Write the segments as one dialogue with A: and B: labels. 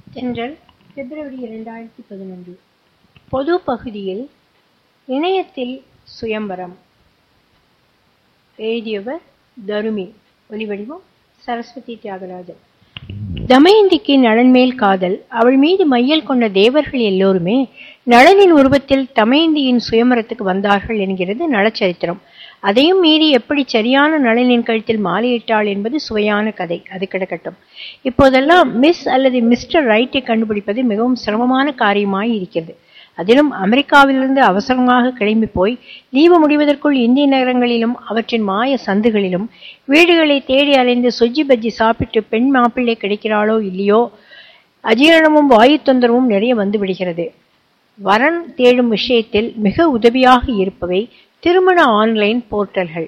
A: தென்றல் பிப்ரவரி இரண்டாயிரத்தி பதினொன்று பொது பகுதியில் இணையத்தில் சுயம்பரம் எழுதியவர் தருமி ஒலிவடிவம் சரஸ்வதி தியாகராஜன் தமயந்திக்கு நளன் மேல் காதல் அவள் மீது மையல் கொண்ட தேவர்கள் எல்லோருமே நளனின் உருவத்தில் தமயந்தியின் சுயம்பரத்துக்கு வந்தார்கள் என்கிறது நளச்சரித்திரம் அதையும் மீறி எப்படி சரியான நளனின் கழுத்தில் மாலையிட்டாள் என்பது சுவையான கதை அது கிடக்கட்டும் இப்போதெல்லாம் மிஸ் அல்லது மிஸ்டர் ரைட்டை கண்டுபிடிப்பது மிகவும் சிரமமான காரியமாய் இருக்கிறது அதிலும் அமெரிக்காவிலிருந்து அவசரமாக கிளம்பி போய் லீவு முடிவதற்குள் இந்திய நகரங்களிலும் அவற்றின் மாய சந்துகளிலும் வீடுகளை தேடி அலைந்து சொஜ்ஜி பஜ்ஜி சாப்பிட்டு பெண் மாப்பிள்ளை கிடைக்கிறாளோ இல்லையோ அஜீரணமும் வாயு தொந்தரவும் நிறைய வந்து விடுகிறது வரன் தேடும் விஷயத்தில் மிக உதவியாக இருப்பவை திருமண ஆன்லைன் போர்ட்டல்கள்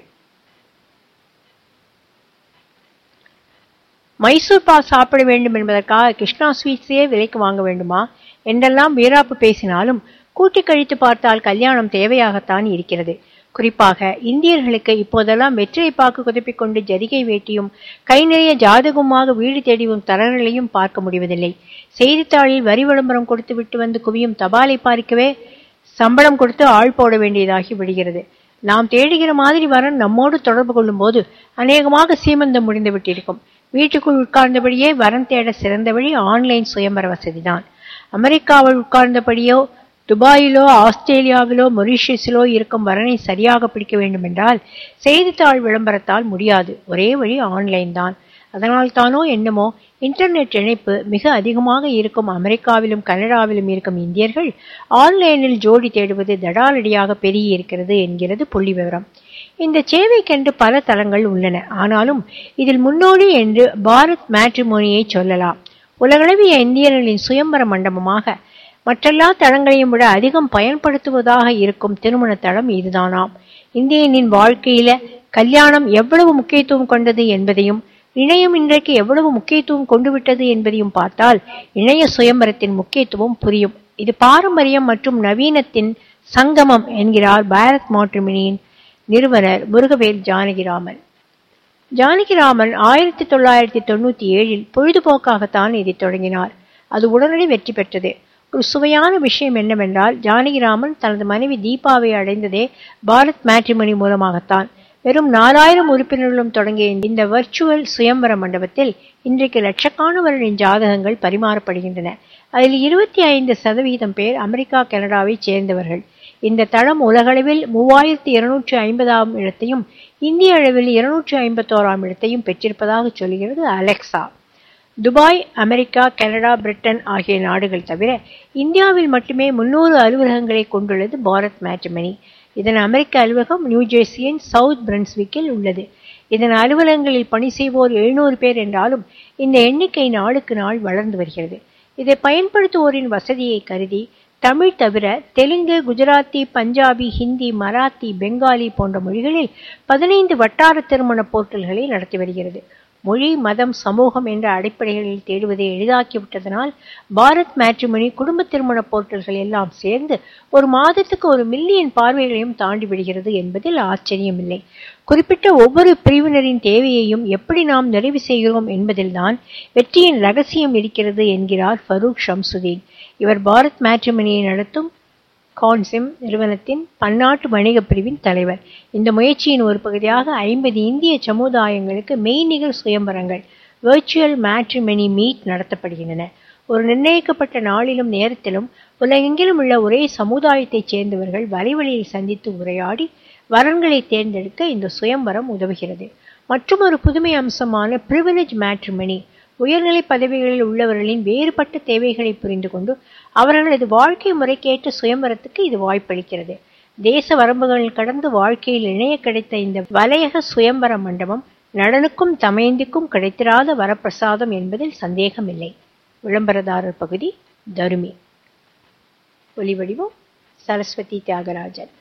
A: மைசூர் பால் சாப்பிட வேண்டும் என்பதற்காக கிருஷ்ணா ஸ்வீட்ஸையே விலைக்கு வாங்க வேண்டுமா என்றெல்லாம் வீராப்பு பேசினாலும் கூட்டி கழித்து பார்த்தால் கல்யாணம் தேவையாகத்தான் இருக்கிறது குறிப்பாக இந்தியர்களுக்கு இப்போதெல்லாம் வெற்றிலை பாக்கு குதப்பிக் கொண்டு ஜரிகை வேட்டியும் கை நிறைய ஜாதகமாக வீடு தேடிவும் தரங்களையும் பார்க்க முடிவதில்லை செய்தித்தாளில் வரி விளம்பரம் கொடுத்து விட்டு வந்து குவியும் தபாலை பார்க்கவே சம்பளம் கொடுத்து ஆள் போட வேண்டியதாகி விடுகிறது நாம் தேடுகிற மாதிரி வரன் நம்மோடு தொடர்பு கொள்ளும் போது அநேகமாக சீமந்தம் முடிந்து விட்டிருக்கும் வீட்டுக்குள் உட்கார்ந்தபடியே வரன் தேட சிறந்த வழி ஆன்லைன் சுயம்பர வசதிதான் அமெரிக்காவில் உட்கார்ந்தபடியோ துபாயிலோ ஆஸ்திரேலியாவிலோ மொரீஷியஸிலோ இருக்கும் வரனை சரியாக பிடிக்க வேண்டுமென்றால் செய்தித்தாள் விளம்பரத்தால் முடியாது ஒரே வழி ஆன்லைன் தான் அதனால் தானோ என்னமோ இன்டர்நெட் இணைப்பு மிக அதிகமாக இருக்கும் அமெரிக்காவிலும் கனடாவிலும் இருக்கும் இந்தியர்கள் ஆன்லைனில் ஜோடி தேடுவது தடாலடியாக பெருகி இருக்கிறது என்கிறது புள்ளி விவரம் இந்த சேவைக்கென்று பல தளங்கள் உள்ளன ஆனாலும் இதில் முன்னோடி என்று பாரத் மேட்ரிமோனியை சொல்லலாம் உலகளவிய இந்தியர்களின் சுயம்பர மண்டபமாக மற்றெல்லா தளங்களையும் விட அதிகம் பயன்படுத்துவதாக இருக்கும் திருமண தளம் இதுதானாம் இந்தியனின் வாழ்க்கையில கல்யாணம் எவ்வளவு முக்கியத்துவம் கொண்டது என்பதையும் இணையம் இன்றைக்கு எவ்வளவு முக்கியத்துவம் கொண்டு விட்டது என்பதையும் பார்த்தால் இணைய சுயம்பரத்தின் முக்கியத்துவம் புரியும் இது பாரம்பரியம் மற்றும் நவீனத்தின் சங்கமம் என்கிறார் பாரத் மாட்ரிமினியின் நிறுவனர் முருகவேல் ஜானகிராமன் ஜானகிராமன் ஆயிரத்தி தொள்ளாயிரத்தி தொண்ணூத்தி ஏழில் பொழுதுபோக்காகத்தான் இதை தொடங்கினார் அது உடனடி வெற்றி பெற்றது ஒரு சுவையான விஷயம் என்னவென்றால் ஜானகிராமன் தனது மனைவி தீபாவை அடைந்ததே பாரத் மேட்ரிமணி மூலமாகத்தான் வெறும் நாலாயிரம் உறுப்பினர்களும் தொடங்கிய இந்த வர்ச்சுவல் சுயம்பர மண்டபத்தில் இன்றைக்கு லட்சக்கணக்கானவர்களின் ஜாதகங்கள் பரிமாறப்படுகின்றன அதில் இருபத்தி ஐந்து சதவீதம் பேர் அமெரிக்கா கனடாவை சேர்ந்தவர்கள் இந்த தளம் உலகளவில் மூவாயிரத்தி இருநூற்றி ஐம்பதாம் இடத்தையும் இந்திய அளவில் இருநூற்றி ஐம்பத்தோராம் இடத்தையும் பெற்றிருப்பதாக சொல்கிறது Alexa Dubai America Canada Britain ஆகிய நாடுகள் தவிர இந்தியாவில் மட்டுமே முன்னூறு அலுவலகங்களை கொண்டுள்ளது பாரத் மேட்ரிமணி இதன் அமெரிக்க அலுவலகம் நியூஜெர்சியின் சவுத் பிரன்ஸ்விக்கில் உள்ளது இதன் அலுவலகங்களில் பணி செய்வோர் எழுநூறு பேர் என்றாலும் இந்த எண்ணிக்கை நாளுக்கு நாள் வளர்ந்து வருகிறது இதை பயன்படுத்துவோரின் வசதியை கருதி தமிழ் தவிர தெலுங்கு குஜராத்தி பஞ்சாபி ஹிந்தி மராத்தி பெங்காலி போன்ற மொழிகளில் பதினைந்து வட்டார திருமண போர்ட்டல்களை நடத்தி வருகிறது மொழி மதம் சமூகம் என்ற அடிப்படைகளில் தேடுவதை எளிதாக்கிவிட்டதனால் பாரத் மேட்ரிமணி குடும்ப திருமண போர்ட்டல்கள் எல்லாம் சேர்ந்து ஒரு மாதத்துக்கு ஒரு மில்லியன் பார்வைகளையும் தாண்டி விடுகிறது என்பதில் ஆச்சரியமில்லை குறிப்பிட்ட ஒவ்வொரு பிரிவினரின் தேவையையும் எப்படி நாம் நிறைவு செய்கிறோம் என்பதில்தான் வெற்றியின் ரகசியம் இருக்கிறது என்கிறார் ஃபரூக் ஷம்சுதீன் இவர் பாரத் மேட்ரிமணியை நடத்தும் கான்சிம் நிறுவனத்தின் பன்னாட்டு வணிக பிரிவின் தலைவர் இந்த முயற்சியின் ஒரு பகுதியாக ஐம்பது இந்திய சமுதாயங்களுக்கு மெய்நிகர் சுயம்பரங்கள் வெர்ச்சுவல் மேட்ரிமணி மீட் நடத்தப்படுகின்றன ஒரு நிர்ணயிக்கப்பட்ட நாளிலும் நேரத்திலும் உலகெங்கிலும் உள்ள ஒரே சமுதாயத்தைச் சேர்ந்தவர்கள் வலைவழியில் சந்தித்து உரையாடி வரன்களை தேர்ந்தெடுக்க இந்த சுயம்பரம் உதவுகிறது மற்றும் ஒரு புதுமை அம்சமான பிரிவிலேஜ் மேட்ரிமணி உயர்நிலை பதவிகளில் உள்ளவர்களின் வேறுபட்ட தேவைகளை புரிந்து கொண்டு அவர்களது வாழ்க்கை முறைக்கேற்ற சுயம்பரத்துக்கு இது வாய்ப்பளிக்கிறது தேச வரம்புகள் கடந்து வாழ்க்கையில் இணைய கிடைத்த இந்த வலையக சுயம்பர மண்டபம் நடனுக்கும் தமயந்திக்கும் கிடைத்திராத வரப்பிரசாதம் என்பதில் சந்தேகமில்லை விளம்பரதாரர் பகுதி தருமி ஒலிவடிவம் சரஸ்வதி தியாகராஜன்